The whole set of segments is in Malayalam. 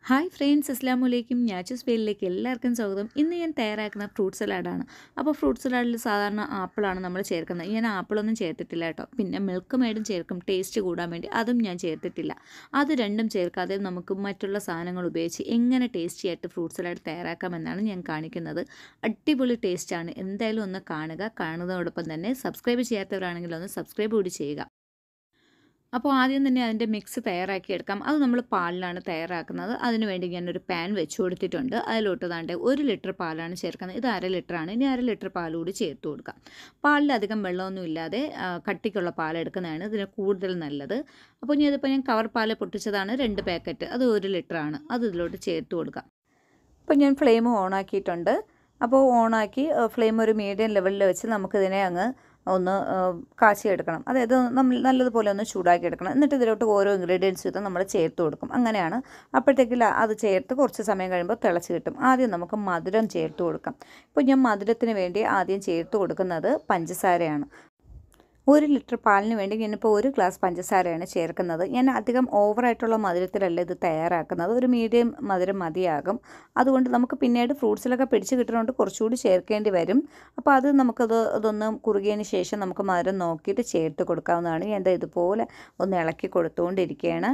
ഹായ് ഫ്രണ്ട്സ് അസ്ലാം വലൈക്കും ഞാച്ചസ് പേരിലേക്ക് എല്ലാവർക്കും സ്വാഗതം ഇന്ന് ഞാൻ തയ്യാറാക്കുന്ന ഫ്രൂട്ട് സലാഡാണ് അപ്പോൾ ഫ്രൂട്ട് സലാഡിൽ സാധാരണ ആപ്പിളാണ് നമ്മൾ ചേർക്കുന്നത് ഞാൻ ആപ്പിളൊന്നും ചേർത്തിട്ടില്ല കേട്ടോ പിന്നെ മിൽക്ക് മേഡും ചേർക്കും ടേസ്റ്റ് കൂടാൻ വേണ്ടി അതും ഞാൻ ചേർത്തിട്ടില്ല അത് രണ്ടും ചേർക്കാതെ നമുക്ക് മറ്റുള്ള സാധനങ്ങൾ ഉപയോഗിച്ച് എങ്ങനെ ടേസ്റ്റി ആയിട്ട് ഫ്രൂട്ട് സലാഡ് തയ്യാറാക്കാമെന്നാണ് ഞാൻ കാണിക്കുന്നത് അടിപൊളി ടേസ്റ്റാണ് എന്തായാലും ഒന്ന് കാണുക കാണുന്നതോടൊപ്പം തന്നെ സബ്സ്ക്രൈബ് ചെയ്യാത്തവരാണെങ്കിൽ ഒന്ന് സബ്സ്ക്രൈബ് കൂടി ചെയ്യുക അപ്പോൾ ആദ്യം തന്നെ അതിൻ്റെ മിക്സ് തയ്യാറാക്കിയെടുക്കാം അത് നമ്മൾ പാലിലാണ് തയ്യാറാക്കുന്നത് അതിന് വേണ്ടി ഞാനൊരു പാൻ വെച്ച് കൊടുത്തിട്ടുണ്ട് അതിലോട്ട് താണ്ട് ഒരു ലിറ്റർ പാലാണ് ചേർക്കുന്നത് ഇത് അര ലിറ്ററാണ് ഇനി അര ലിറ്റർ പാൽ കൂടി ചേർത്ത് കൊടുക്കാം പാലിൽ അധികം വെള്ളമൊന്നും ഇല്ലാതെ ആ, കട്ടിക്കുള്ള പാൽ എടുക്കുന്നതാണ് ഇതിന് കൂടുതൽ നല്ലത് അപ്പോൾ ഇനി ഇതിപ്പോൾ ഞാൻ കവർ പാൽ പൊട്ടിച്ചതാണ് രണ്ട് പാക്കറ്റ് അത് ഒരു ലിറ്ററാണ് അത് ഇതിലോട്ട് ചേർത്ത് കൊടുക്കാം അപ്പോൾ ഞാൻ ഫ്ലെയിം ഓണാക്കിയിട്ടുണ്ട് അപ്പോൾ ഓണാക്കി ഫ്ലെയിം ഒരു മീഡിയം ലെവലിൽ വെച്ച് നമുക്കിതിനെ അങ്ങ് ഒന്ന് കാച്ചിയെടുക്കണം അതായത് നമ്മൾ നല്ലതുപോലെ ഒന്ന് ചൂടാക്കി എടുക്കണം എന്നിട്ട് ഇതിലോട്ട് ഓരോ ഇൻഗ്രീഡിയൻസ് വീതം നമ്മൾ ചേർത്ത് കൊടുക്കും അങ്ങനെയാണ് അപ്പോഴത്തേക്ക് ല- അത് ചേർത്ത് കുറച്ച് സമയം കഴിയുമ്പോൾ തിളച്ച് കിട്ടും ആദ്യം നമുക്ക് മധുരം ചേർത്ത് കൊടുക്കാം ഇപ്പോൾ ഞാൻ മധുരത്തിന് വേണ്ടി ആദ്യം ചേർത്ത് കൊടുക്കുന്നത് പഞ്ചസാരയാണ് ഒരു ലിറ്റർ പാലിന് വേണ്ടി ഞാനിപ്പോൾ ഒരു ഗ്ലാസ് പഞ്ചസാരയാണ് ചേർക്കുന്നത് ഞാൻ അധികം ഓവറായിട്ടുള്ള മധുരത്തിലല്ല ഇത് തയ്യാറാക്കുന്നത് ഒരു മീഡിയം മധുരം മതിയാകും അതുകൊണ്ട് നമുക്ക് പിന്നീട് ഫ്രൂട്ട്സിലൊക്കെ പിടിച്ച് കിട്ടുന്നതുകൊണ്ട് കുറച്ചുകൂടി ചേർക്കേണ്ടി വരും അപ്പോൾ അത് നമുക്കത് അതൊന്ന് കുറുകിയതിന് ശേഷം നമുക്ക് മധുരം നോക്കിയിട്ട് ചേർത്ത് കൊടുക്കാവുന്നതാണ് ഞാൻ ദാ ഇതുപോലെ ഒന്ന് ഇളക്കി കൊടുത്തുകൊണ്ടിരിക്കുകയാണ്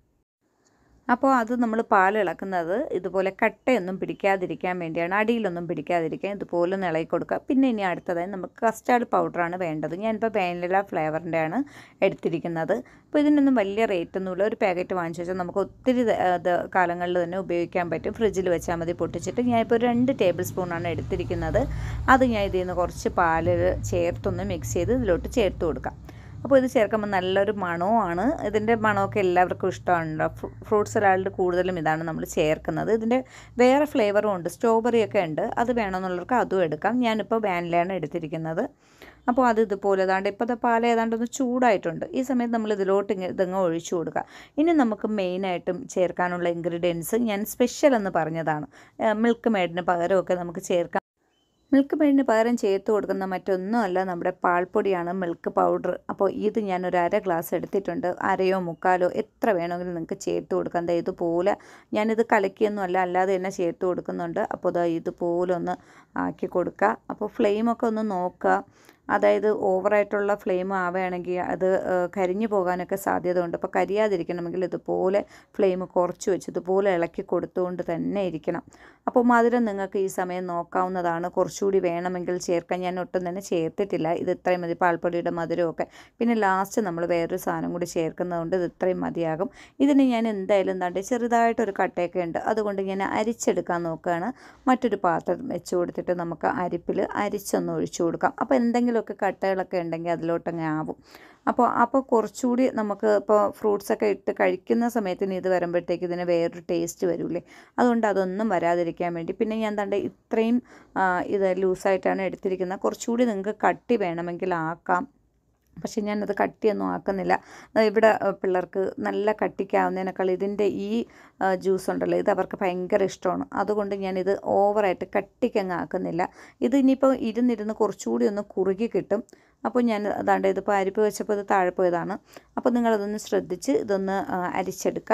അപ്പോൾ അത് നമ്മൾ പാൽ ഇളക്കുന്നത് ഇതുപോലെ കട്ടയൊന്നും പിടിക്കാതിരിക്കാൻ വേണ്ടിയാണ് അടിയിലൊന്നും പിടിക്കാതിരിക്കാൻ ഇതുപോലെ ഒന്ന് ഇളക്കി കൊടുക്കുക പിന്നെ ഇനി അടുത്തതായി നമുക്ക് കസ്റ്റാർഡ് പൗഡറാണ് വേണ്ടത് ഞാനിപ്പോൾ വാനില ഫ്ലേവറിൻ്റെയാണ് എടുത്തിരിക്കുന്നത് അപ്പോൾ ഇതിനൊന്നും വലിയ റേറ്റ് ഒന്നുമില്ല ഒരു പാക്കറ്റ് വാങ്ങിച്ചു വെച്ചാൽ നമുക്ക് ഒത്തിരി ദ- ഇത് കാലങ്ങളിൽ തന്നെ ഉപയോഗിക്കാൻ പറ്റും ഫ്രിഡ്ജിൽ വെച്ചാൽ മതി പൊട്ടിച്ചിട്ട് ഞാനിപ്പോൾ ഒരു രണ്ട് ടേബിൾ സ്പൂണാണ് എടുത്തിരിക്കുന്നത് അത് ഞാൻ ഇതിൽ നിന്ന് കുറച്ച് പാലിൽ ചേർത്തൊന്ന് മിക്സ് ചെയ്ത് ഇതിലോട്ട് ചേർത്ത് കൊടുക്കാം അപ്പോൾ ഇത് ചേർക്കുമ്പോൾ നല്ലൊരു മണവുമാണ് ഇതിൻ്റെ മണമൊക്കെ എല്ലാവർക്കും ഇഷ്ടമാണല്ലോ ഫ്രൂട്ട് സലാഡിൽ കൂടുതലും ഇതാണ് നമ്മൾ ചേർക്കുന്നത് ഇതിൻ്റെ വേറെ ഫ്ലേവറും ഉണ്ട് സ്ട്രോബെറി ഒക്കെ ഉണ്ട് അത് വേണമെന്നുള്ളവർക്ക് അതും എടുക്കാം ഞാനിപ്പോൾ വാനിലയാണ് എടുത്തിരിക്കുന്നത് അപ്പോൾ അത് ഇതുപോലെ ഏതാണ്ട് ഇപ്പോഴത്തെ പാൽ ഏതാണ്ട് ഒന്ന് ചൂടായിട്ടുണ്ട് ഈ സമയത്ത് നമ്മൾ ഇതിലോട്ട് ഇങ്ങ ഇതങ്ങ് ഒഴിച്ചു കൊടുക്കുക ഇനി നമുക്ക് മെയിനായിട്ടും ചേർക്കാനുള്ള ഇൻഗ്രീഡിയൻസ് ഞാൻ സ്പെഷ്യൽ എന്ന് പറഞ്ഞതാണ് മിൽക്ക് മേഡിന് പകരമൊക്കെ നമുക്ക് ചേർക്കാം മിൽക്ക് മെയ്ഡിന് പകരം ചേർത്ത് കൊടുക്കുന്ന മറ്റൊന്നുമല്ല നമ്മുടെ പാൽപ്പൊടിയാണ് മിൽക്ക് പൗഡർ അപ്പോൾ ഇത് ഞാൻ ഒരു അര ഗ്ലാസ് എടുത്തിട്ടുണ്ട് അരയോ മുക്കാലോ എത്ര വേണമെങ്കിലും നിങ്ങൾക്ക് ചേർത്ത് കൊടുക്കാം ദേ ഇതുപോലെ ഞാനിത് കലക്കിയൊന്നും അല്ല അല്ലാതെ തന്നെ ചേർത്ത് കൊടുക്കുന്നുണ്ട് അപ്പോൾ ദാ ഇതുപോലെ ഒന്ന് ആക്കി കൊടുക്കുക അപ്പോൾ ഫ്ലെയിമൊക്കെ ഒന്ന് നോക്കുക അതായത് ഓവറായിട്ടുള്ള ഫ്ലെയിം ആവുകയാണെങ്കിൽ അത് ആ, കരിഞ്ഞു പോകാനൊക്കെ സാധ്യതയുണ്ട് അപ്പോൾ കരിയാതിരിക്കണമെങ്കിൽ ഇതുപോലെ ഫ്ലെയിം കുറച്ച് വെച്ച് ഇതുപോലെ ഇളക്കി കൊടുത്തുകൊണ്ട് തന്നെ ഇരിക്കണം അപ്പോൾ മധുരം നിങ്ങൾക്ക് ഈ സമയം നോക്കാവുന്നതാണ് കുറച്ചുകൂടി വേണമെങ്കിൽ ചേർക്കാൻ ഞാൻ ഒട്ടും തന്നെ ചേർത്തിട്ടില്ല ഇത് ഇത്രയും മതി പാൽപ്പൊടിയുടെ മധുരമൊക്കെ പിന്നെ ലാസ്റ്റ് നമ്മൾ വേറൊരു സാധനം കൂടി ചേർക്കുന്നതുകൊണ്ട് ഇത് ഇത്രയും മതിയാകും ഇതിന് ഞാൻ എന്തായാലും എന്താണ്ട് ചെറുതായിട്ടൊരു കട്ടയൊക്കെ ഉണ്ട് അതുകൊണ്ട് ഞാൻ അരിച്ചെടുക്കാൻ നോക്കുകയാണ് മറ്റൊരു പാത്രം വെച്ച് കൊടുത്തിട്ട് നമുക്ക് അരിപ്പിൽ അരിച്ചൊന്ന് ഒഴിച്ചു കൊടുക്കാം അപ്പോൾ എന്തെങ്കിലുമൊക്കെ കട്ടകളൊക്കെ ഉണ്ടെങ്കിൽ അതിലോട്ടങ്ങ് ആവും അപ്പോൾ അപ്പോൾ കുറച്ചുകൂടി നമുക്ക് ഇപ്പോൾ ഫ്രൂട്ട്സൊക്കെ ഇട്ട് കഴിക്കുന്ന സമയത്തിന് ഇത് വരുമ്പോഴത്തേക്ക് ഇതിന് വേറൊരു ടേസ്റ്റ് വരില്ലേ അതുകൊണ്ട് അതൊന്നും വരാതിരിക്കാൻ വേണ്ടി പിന്നെ ഞാൻ തണ്ട് ഇത്രയും ആ, ഇത് ലൂസായിട്ടാണ് എടുത്തിരിക്കുന്നത് കുറച്ചുകൂടി നിങ്ങൾക്ക് കട്ടി വേണമെങ്കിൽ ആക്കാം പക്ഷേ ഞാനത് കട്ടിയൊന്നും ആക്കുന്നില്ല ദാ ഇവിടെ ആ, പിള്ളേർക്ക് നല്ല കട്ടിക്കാവുന്നതിനേക്കാൾ ഇതിൻ്റെ ഈ ആ, ജ്യൂസ് ഉണ്ടല്ലോ ഇത് അവർക്ക് ഭയങ്കര ഇഷ്ടമാണ് അതുകൊണ്ട് ഞാനിത് ഓവറായിട്ട് കട്ടിക്കങ്ങ് ആക്കുന്നില്ല ഇത് ഇനിയിപ്പോൾ ഇരുന്നിരുന്ന് കുറച്ചുകൂടി ഒന്ന് കുറുകി കിട്ടും അപ്പോൾ ഞാൻ അതാണ്ട് ഇതിപ്പോൾ അരിപ്പ് വെച്ചപ്പോൾ ഇത് താഴെ പോയതാണ് അപ്പോൾ നിങ്ങളതൊന്ന് ശ്രദ്ധിച്ച് ഇതൊന്ന് ആ, അരിച്ചെടുക്കുക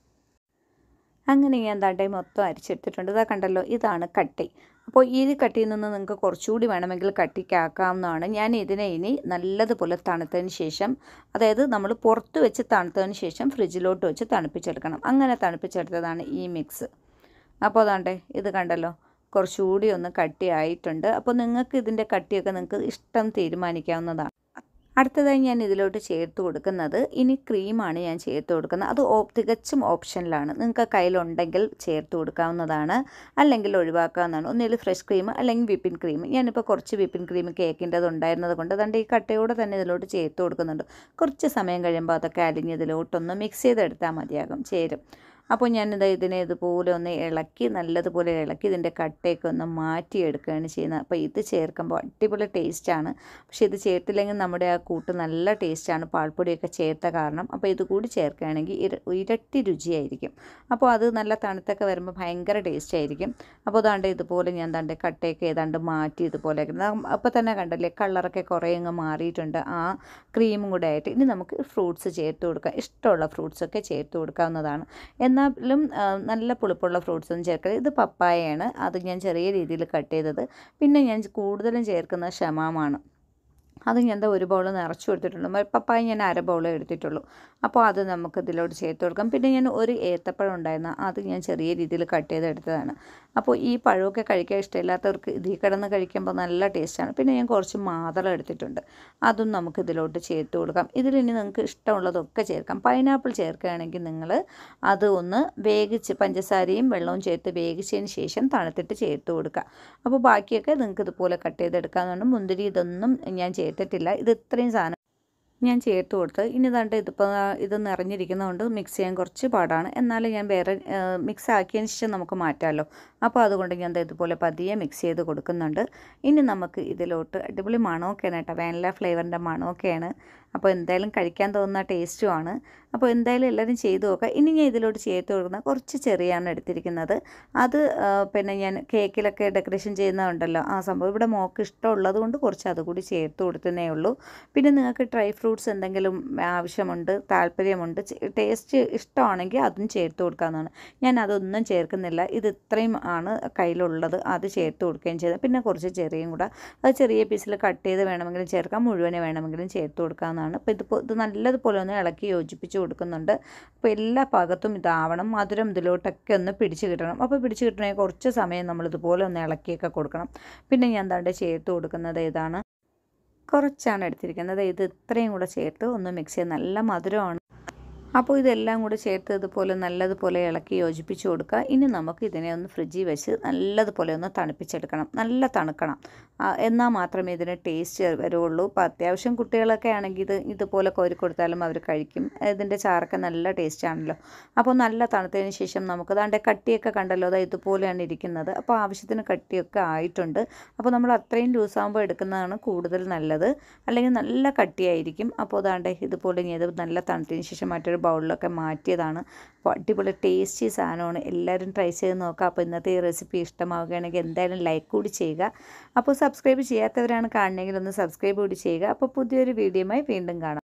അങ്ങനെ ഞാൻ ദാണ്ടെ മൊത്തം അരിച്ചെടുത്തിട്ടുണ്ട് ഇതാ കണ്ടല്ലോ ഇതാണ് കട്ടി അപ്പോൾ ഈ കട്ടിയിൽ നിന്ന് നിങ്ങൾക്ക് കുറച്ചുകൂടി വേണമെങ്കിൽ കട്ടിക്കാക്കാവുന്നതാണ് ഞാൻ ഇതിനെ ഇനി നല്ലതുപോലെ തണുത്തതിന് ശേഷം അതായത് നമ്മൾ പുറത്ത് വെച്ച് തണുത്തതിന് ശേഷം ഫ്രിഡ്ജിലോട്ട് വെച്ച് തണുപ്പിച്ചെടുക്കണം അങ്ങനെ തണുപ്പിച്ചെടുത്തതാണ് ഈ മിക്സ് അപ്പോൾ അതാണ്ടേ ഇത് കണ്ടല്ലോ കുറച്ചുകൂടി ഒന്ന് കട്ടിയായിട്ടുണ്ട് അപ്പോൾ നിങ്ങൾക്ക് ഇതിൻ്റെ കട്ടിയൊക്കെ നിങ്ങൾക്ക് ഇഷ്ടം തീരുമാനിക്കാവുന്നതാണ് അടുത്തതായി ഞാൻ ഇതിലോട്ട് ചേർത്ത് കൊടുക്കുന്നത് ഇനി ക്രീമാണ് ഞാൻ ചേർത്ത് കൊടുക്കുന്നത് അത് ഓ തികച്ചും ഓപ്ഷനിലാണ് നിങ്ങൾക്ക് കയ്യിലുണ്ടെങ്കിൽ ചേർത്ത് കൊടുക്കാവുന്നതാണ് അല്ലെങ്കിൽ ഒഴിവാക്കാവുന്നതാണ് ഒന്നുകിൽ ഫ്രഷ് ക്രീം അല്ലെങ്കിൽ വിപ്പിൻ ക്രീം ഞാനിപ്പോൾ കുറച്ച് വിപ്പിൻ ക്രീം കേക്കിൻ്റെത് ഉണ്ടായിരുന്നത് കൊണ്ട് അതുകൊണ്ട് ഈ കട്ടയോടെ തന്നെ ഇതിലോട്ട് ചേർത്ത് കൊടുക്കുന്നുണ്ട് കുറച്ച് സമയം കഴിയുമ്പോൾ അതൊക്കെ അലിഞ്ഞ് ഇതിലോട്ടൊന്ന് മിക്സ് ചെയ്തെടുത്താൽ മതിയാകും ചേരും അപ്പോൾ ഞാനിത് ഇതിനെ ഇതുപോലെ ഒന്ന് ഇളക്കി നല്ലതുപോലെ ഇളക്കി ഇതിൻ്റെ കട്ടയൊക്കെ ഒന്ന് മാറ്റിയെടുക്കുകയാണ് ചെയ്യുന്നത് അപ്പോൾ ഇത് ചേർക്കുമ്പോൾ അടിപൊളി ടേസ്റ്റാണ് പക്ഷേ ഇത് ചേർത്തില്ലെങ്കിൽ നമ്മുടെ ആ കൂട്ട് നല്ല ടേസ്റ്റാണ് പാൽപ്പൊടിയൊക്കെ ചേർത്ത കാരണം അപ്പോൾ ഇത് കൂടി ചേർക്കുകയാണെങ്കിൽ ഇര ഇരട്ടി രുചിയായിരിക്കും അപ്പോൾ അത് നല്ല തണുത്തൊക്കെ വരുമ്പോൾ ഭയങ്കര ടേസ്റ്റ് ആയിരിക്കും അപ്പോൾ ദാണ്ട് ഇതുപോലെ ഞാൻ ദാണ്ട് കട്ടയൊക്കെ ഏതാണ്ട് മാറ്റി ഇതുപോലെ അപ്പോൾ തന്നെ കണ്ടല്ലേ കളറൊക്കെ കുറേ അങ്ങ് മാറിയിട്ടുണ്ട് ആ ക്രീമും കൂടെ ആയിട്ട് ഇനി നമുക്ക് ഫ്രൂട്ട്സ് ചേർത്ത് കൊടുക്കാം ഇഷ്ടമുള്ള ഫ്രൂട്ട്സൊക്കെ ചേർത്ത് കൊടുക്കാവുന്നതാണ് എന്നാലും ആ, നല്ല പുളിപ്പുള്ള ഫ്രൂട്ട്സ് ഒന്നും ചേർക്കരുത് ഇത് പപ്പായയാണ് അത് ഞാൻ ചെറിയ രീതിയിൽ കട്ട് ചെയ്തത് പിന്നെ ഞാൻ കൂടുതലും ചേർക്കുന്ന ഷമാമാണ് അത് ഞാൻ ദാ ഒരു ബൗൾ നിറച്ചു കൊടുത്തിട്ടുണ്ട് മ- പപ്പായ ഞാൻ അര ബൗൾ എടുത്തിട്ടുള്ളൂ അപ്പോൾ അത് നമുക്ക് ഇതിലോട്ട് ചേർത്ത് കൊടുക്കാം പിന്നെ ഞാൻ ഒരു ഏത്തപ്പഴം ഉണ്ടായിരുന്നു അത് ഞാൻ ചെറിയ രീതിയിൽ കട്ട് ചെയ്തെടുത്തതാണ് അപ്പോൾ ഈ പഴമൊക്കെ കഴിക്കാൻ ഇഷ്ടമില്ലാത്തവർക്ക് ഇതിൽ കിടന്ന് കഴിക്കുമ്പോൾ നല്ല ടേസ്റ്റാണ് പിന്നെ ഞാൻ കുറച്ച് മാതളം എടുത്തിട്ടുണ്ട് അതും നമുക്ക് ഇതിലോട്ട് ചേർത്ത് കൊടുക്കാം ഇതിലിനി നിങ്ങൾക്ക് ഇഷ്ടമുള്ളതൊക്കെ ചേർക്കാം പൈനാപ്പിൾ ചേർക്കുകയാണെങ്കിൽ നിങ്ങൾ അത് ഒന്ന് വേവിച്ച് പഞ്ചസാരയും വെള്ളവും ചേർത്ത് വേവിച്ചതിന് ശേഷം തണുത്തിട്ട് ചേർത്ത് കൊടുക്കുക അപ്പോൾ ബാക്കിയൊക്കെ നിങ്ങൾക്ക് ഇതുപോലെ കട്ട് ചെയ്തെടുക്കാമെന്നുണ്ട് മുന്തിരി ഇതൊന്നും ഞാൻ ചേർത്തിട്ടില്ല ഇത് ഇത്രയും സാധനം ഞാൻ ചേർത്ത് കൊടുത്ത് ഇനി ദാണ്ട് ഇതിപ്പോൾ ഇത് നിറഞ്ഞിരിക്കുന്നതുകൊണ്ട് മിക്സ് ചെയ്യാൻ കുറച്ച് പാടാണ് എന്നാലും ഞാൻ വേറെ മിക്സ് ആക്കിയതിന് ശേഷം നമുക്ക് മാറ്റാമല്ലോ അപ്പോൾ അതുകൊണ്ട് ഞാൻ ദേ ഇതുപോലെ പതിയെ മിക്സ് ചെയ്ത് കൊടുക്കുന്നുണ്ട് ഇനി നമുക്ക് ഇതിലോട്ട് അടിപൊളി മണമൊക്കെയാണ് കേട്ടോ വാനില ഫ്ലേവറിൻ്റെ മണമൊക്കെയാണ് അപ്പോൾ എന്തായാലും കഴിക്കാൻ തോന്നുന്ന ടേസ്റ്റുമാണ് അപ്പോൾ എന്തായാലും എല്ലാവരും ചെയ്ത് നോക്കുക ഇനി ഞാൻ ഇതിലോട്ട് ചേർത്ത് കൊടുക്കുന്ന കുറച്ച് ചെറിയാണ് എടുത്തിരിക്കുന്നത് അത് ആ, പിന്നെ ഞാൻ കേക്കിലൊക്കെ ഡെക്കറേഷൻ ചെയ്യുന്നതുണ്ടല്ലോ ആ സംഭവം ഇവിടെ മോക്ക് ഇഷ്ടമുള്ളത് കൊണ്ട് കുറച്ച് അതുകൂടി ചേർത്ത് കൊടുത്തതേ ഉള്ളൂ പിന്നെ നിങ്ങൾക്ക് ഡ്രൈ ഫ്രൂട്ട്സ് എന്തെങ്കിലും ആവശ്യമുണ്ട് താല്പര്യമുണ്ട് ടേസ്റ്റ് ഇഷ്ടമാണെങ്കിൽ അതും ചേർത്ത് കൊടുക്കാവുന്നതാണ് ഞാൻ അതൊന്നും ചേർക്കുന്നില്ല ഇത് ഇത്രയും ആണ് കയ്യിലുള്ളത് അത് ചേർത്ത് കൊടുക്കുകയും ചെയ്തത് പിന്നെ കുറച്ച് ചെറിയും കൂടെ അത് ചെറിയ പീസിൽ കട്ട് ചെയ്ത് വേണമെങ്കിലും ചേർക്കാം മുഴുവനെ വേണമെങ്കിലും ചേർത്ത് കൊടുക്കാവുന്നതാണ് അപ്പോൾ ഇതിപ്പോൾ ഇത് നല്ലതുപോലെ ഒന്ന് ഇളക്കി യോജിപ്പിച്ച് കൊടുക്കുന്നുണ്ട് അപ്പോൾ എല്ലാ ഭാഗത്തും ഇതാവണം മധുരം ഇതിലോട്ടൊക്കെ ഒന്ന് പിടിച്ച് കിട്ടണം അപ്പോൾ പിടിച്ച് കിട്ടണമെങ്കിൽ കുറച്ച് സമയം നമ്മൾ ഇതുപോലെ ഒന്ന് ഇളക്കിയൊക്കെ കൊടുക്കണം പിന്നെ ഞാൻ എന്താണ്ട് ചേർത്ത് കൊടുക്കുന്നത് ഏതാണ് കുറച്ചാണ് എടുത്തിരിക്കുന്നത് ഇത് ഇത്രയും കൂടെ ചേർത്ത് ഒന്ന് മിക്സ് ചെയ്ത് നല്ല മധുരമാണ് അപ്പോൾ ഇതെല്ലാം കൂടെ ചേർത്ത് ഇതുപോലെ നല്ലതുപോലെ ഇളക്കി യോജിപ്പിച്ച് കൊടുക്കുക ഇനി നമുക്ക് ഇതിനെ ഒന്ന് ഫ്രിഡ്ജിൽ വെച്ച് നല്ലതുപോലെ ഒന്ന് തണുപ്പിച്ചെടുക്കണം നല്ല തണുക്കണം ആ, എന്നാൽ മാത്രമേ ഇതിന് ടേസ്റ്റ് വരുള്ളൂ അപ്പോൾ അത്യാവശ്യം കുട്ടികളൊക്കെ ആണെങ്കിൽ ഇത് ഇതുപോലെ കോരി കൊടുത്താലും അവർ കഴിക്കും ഇതിൻ്റെ ചാറൊക്കെ നല്ല ടേസ്റ്റ് ആണല്ലോ അപ്പോൾ നല്ല തണുത്തതിന് ശേഷം നമുക്ക് ദാണ്ടെ കട്ടിയൊക്കെ കണ്ടല്ലോ അതായത് ഇതുപോലെയാണ് ഇരിക്കുന്നത് അപ്പോൾ ആവശ്യത്തിന് കട്ടിയൊക്കെ ആയിട്ടുണ്ട് അപ്പോൾ നമ്മൾ അത്രയും ലൂസാകുമ്പോൾ എടുക്കുന്നതാണ് കൂടുതൽ നല്ലത് അല്ലെങ്കിൽ നല്ല കട്ടിയായിരിക്കും അപ്പോൾ ദാണ്ടെ ഇതുപോലെ ഇനി ഇത് നല്ല തണുത്തതിന് ശേഷം മറ്റൊരു ബൗളിലൊക്കെ മാറ്റിയതാണ് അപ്പോൾ അടിപൊളി ടേസ്റ്റി സാധനമാണ് എല്ലാവരും ട്രൈ ചെയ്ത് നോക്കുക അപ്പോൾ ഇന്നത്തെ ഈ റെസിപ്പി ഇഷ്ടമാവുകയാണെങ്കിൽ എന്തായാലും ലൈക്ക് കൂടി ചെയ്യുക അപ്പോൾ സബ്സ്ക്രൈബ് ചെയ്യാത്തവരാണ് കാണണമെങ്കിൽ ഒന്ന് സബ്സ്ക്രൈബ് കൂടി ചെയ്യുക അപ്പോൾ പുതിയൊരു വീഡിയോയുമായി വീണ്ടും കാണാം